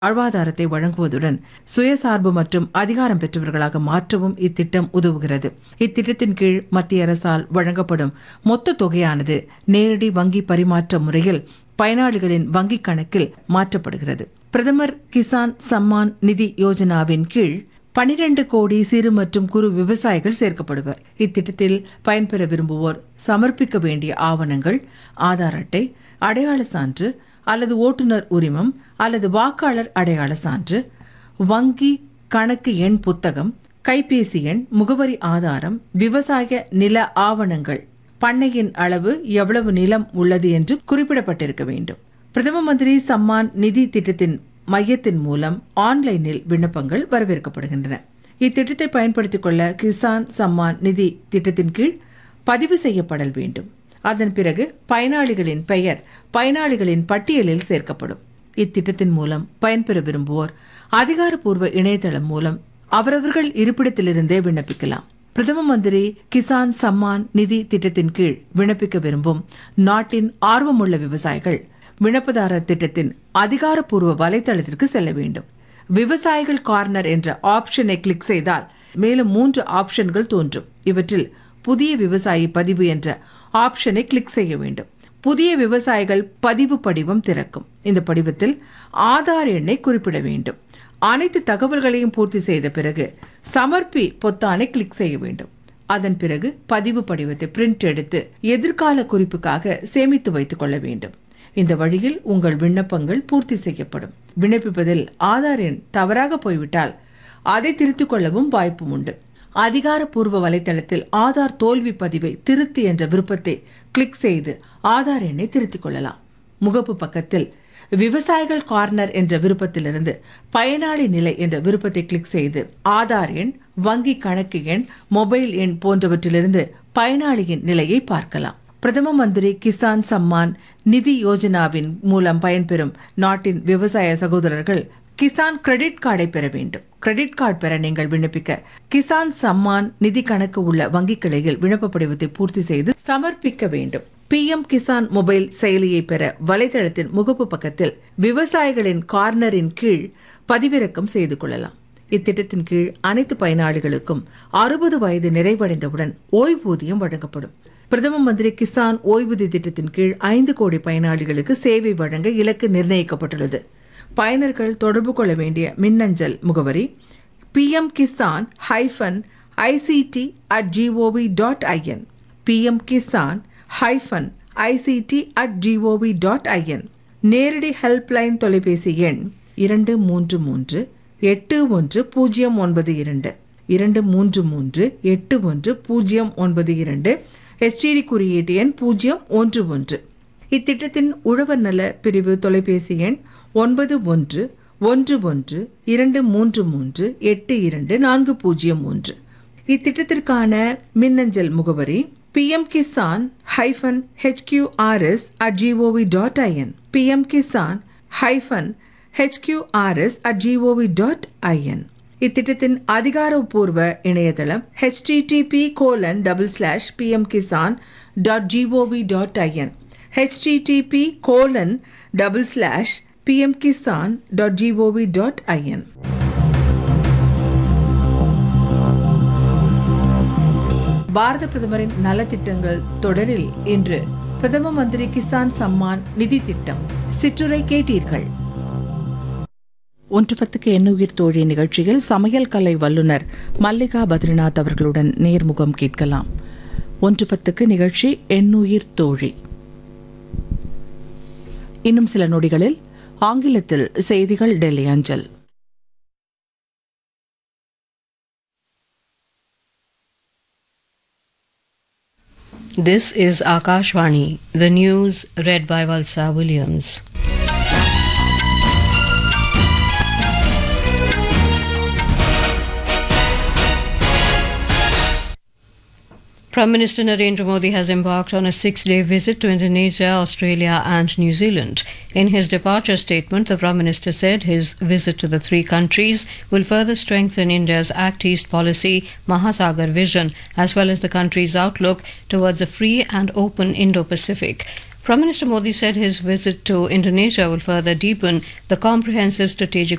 வாழ்வாதாரத்தை வழங்குவதுடன் சுயசார்பு மற்றும் அதிகாரம் பெற்றவர்களாக மாற்றவும் இத்திட்டம் உதவுகிறது இத்திட்டத்தின் கீழ் மத்திய அரசால் வழங்கப்படும் மொத்த தொகையானது நேரடி வங்கி பரிமாற்ற முறையில் பயனாளிகளின் வங்கிக் கணக்கில் மாற்றப்படுகிறது பிரதமர் கிசான் சம்மான் நிதி யோஜனாவின் கீழ் பனிரெண்டு கோடி சிறு மற்றும் குறு விவசாயிகள் சேர்க்கப்படுவர் இத்திட்டத்தில் பயன்பெற விரும்புவோர் சமர்ப்பிக்க வேண்டிய ஆவணங்கள் ஆதார் அட்டை அடையாள சான்று அல்லது ஓட்டுநர் உரிமம் அல்லது வாக்காளர் அடையாள சான்று வங்கி கணக்கு எண் புத்தகம் கைபேசி எண் முகவரி ஆதாரம் விவசாய நில ஆவணங்கள் பண்ணையின் அளவு எவ்வளவு நிலம் உள்ளது என்று குறிப்பிடப்பட்டிருக்க வேண்டும் பிரதம மந்திரி சம்மான் நிதி திட்டத்தின் மையத்தின் மூலம் ஆன்லைனில் விண்ணப்பங்கள் வரவேற்கப்படுகின்றன இத்திட்டத்தை பயன்படுத்திக் கொள்ள கிசான் சம்மான் நிதி திட்டத்தின் கீழ் பதிவு செய்யப்படல் வேண்டும் அதன் பிறகு பயனாளிகளின் பெயர் பயனாளிகளின் பட்டியலில் சேர்க்கப்படும் இத்திட்டத்தின் மூலம் பயன்பெற விரும்புவோர் அதிகாரப்பூர்வ இணையதளம் மூலம் அவரவர்கள் இருப்பிடத்திலிருந்தே விண்ணப்பிக்கலாம் பிரதம மந்திரி கிசான் சம்மான் நிதி திட்டத்தின் கீழ் விண்ணப்பிக்க விரும்பும் நாட்டின் ஆர்வமுள்ள விவசாயிகள் விண்ணப்பதாரர் திட்டத்தின் அதிகாரப்பூர்வ வலைத்தளத்திற்கு செல்ல வேண்டும் விவசாயிகள் கார்னர் என்ற ஆப்ஷனை கிளிக் செய்தால் மேலும் மூன்று ஆப்ஷன்கள் தோன்றும் இவற்றில் புதிய விவசாயி பதிவு என்ற ஆப்ஷனை கிளிக் செய்ய வேண்டும் புதிய விவசாயிகள் பதிவு படிவம் திறக்கும் இந்த படிவத்தில் ஆதார் எண்ணை குறிப்பிட வேண்டும் அனைத்து தகவல்களையும் பூர்த்தி செய்த பிறகு சமர்ப்பி பொத்தானை கிளிக் செய்ய வேண்டும் அதன் பிறகு பதிவு படிவத்தை பிரிண்ட் எடுத்து எதிர்கால குறிப்புக்காக சேமித்து வைத்துக் கொள்ள வேண்டும் இந்த வழியில் உங்கள் விண்ணப்பங்கள் பூர்த்தி செய்யப்படும் விண்ணப்பிப்பதில் ஆதார் எண் தவறாக போய்விட்டால் அதை திருத்திக் கொள்ளவும் வாய்ப்பும் உண்டு அதிகாரப்பூர்வ வலைத்தளத்தில் ஆதார் தோல்வி பதிவை திருத்து என்ற விருப்பத்தை கிளிக் செய்து ஆதார் எண்ணை திருத்திக் கொள்ளலாம் முகப்பு பக்கத்தில் விவசாயிகள் கார்னர் என்ற விருப்பத்திலிருந்து பயனாளி நிலை என்ற விருப்பத்தை கிளிக் செய்து ஆதார் எண் வங்கி கணக்கு எண் மொபைல் எண் போன்றவற்றிலிருந்து பயனாளியின் நிலையை பார்க்கலாம் பிரதம மந்திரி கிசான் சம்மான் நிதி யோஜனாவின் மூலம் பயன்பெறும் நாட்டின் விவசாய சகோதரர்கள் கிசான் கிரெடிட் கார்டை பெற வேண்டும் கிரெடிட் கார்டு பெற நீங்கள் விண்ணப்பிக்க கிசான் சம்மான் நிதி கணக்கு உள்ள வங்கி கிளையில் விண்ணப்ப படிவத்தை பூர்த்தி செய்து சமர்ப்பிக்க வேண்டும் பிஎம் கிசான் மொபைல் செயலியை பெற வலைதளத்தின் முகப்பு பக்கத்தில் விவசாயிகளின் கார்னரின் கீழ் பதிவிறக்கம் செய்து கொள்ளலாம் இத்திட்டத்தின் கீழ் அனைத்து பயனாளிகளுக்கும் அறுபது வயது நிறைவடைந்தவுடன் ஓய்வூதியம் வழங்கப்படும் பிரதம மந்திரி கிசான் ஓய்வூதிய திட்டத்தின் கீழ் ஐந்து கோடி பயனாளிகளுக்கு சேவை வழங்க இலக்கு நிர்ணயிக்கப்பட்டுள்ளது பயனர்கள் தொடர்பு கொள்ள வேண்டிய மின்னஞ்சல் முகவரி PM Kisan hyphen ICT at GOV dot IN PM Kisan hyphen ICT at GOV dot IN நேரடி ஹெல்ப்லைன் தொலைபேசி எண் இரண்டு மூன்று மூன்று எட்டு ஒன்று பூஜ்ஜியம் ஒன்பது இரண்டு இரண்டு மூன்று மூன்று எட்டு ஒன்று பூஜ்ஜியம் ஒன்பது இரண்டு எஸ்டிடி குறியீட்டு எண் பூஜ்ஜியம் ஒன்று ஒன்று இத்திட்டத்தின் உழவர் நல பிரிவு தொலைபேசி எண் ஒன்பது ஒன்று ஒன்று ஒன்று இரண்டு மூன்று மூன்று எட்டு இரண்டு நான்கு பூஜ்ஜியம் ஒன்று இத்திட்டத்திற்கான மின்னஞ்சல் முகவரி PM Kisan hyphen HQRS at GOV dot IN PM Kisan hyphen HQRS at GOV dot IN இத்திட்டத்தின் அதிகாரப்பூர்வ இணையதளம் HTTP colon double slash PM Kisan dot GOV dot IN HTTP colon double slash PM Kisan dot GOV dot IN Bharat பிரதமரின் நலத்திட்டங்கள் தொடரில் இன்று பிரதம மந்திரி கிசான் சம்மான் நிதி திட்டம் சிற்றுரை கேட்டீர்கள் ஒன்று பத்துக்கு எண்ணுயிர் தோழி நிகழ்ச்சியில் சமையல் கலை வல்லுநர் மல்லிகா பத்ரிநாத் அவர்களுடன் நேர்முகம் கேட்கலாம் ஒன்று பத்துக்கு நிகழ்ச்சி எண்ணுயிர் தோழி இன்னும் சில நொடிகளில் ஆங்கிலத்தில் செய்திகள் டெல்லி அஞ்சல் This is Akashvani, the news read by Valsa Williams. Prime Minister Narendra Modi has embarked on a six day visit to Indonesia, Australia, and New Zealand. In his departure statement, the Prime Minister said his visit to the three countries will further strengthen India's Act East policy, Mahasagar vision, as well as the country's outlook towards a free and open Indo Pacific. Prime Minister Modi said his visit to Indonesia will further deepen the comprehensive strategic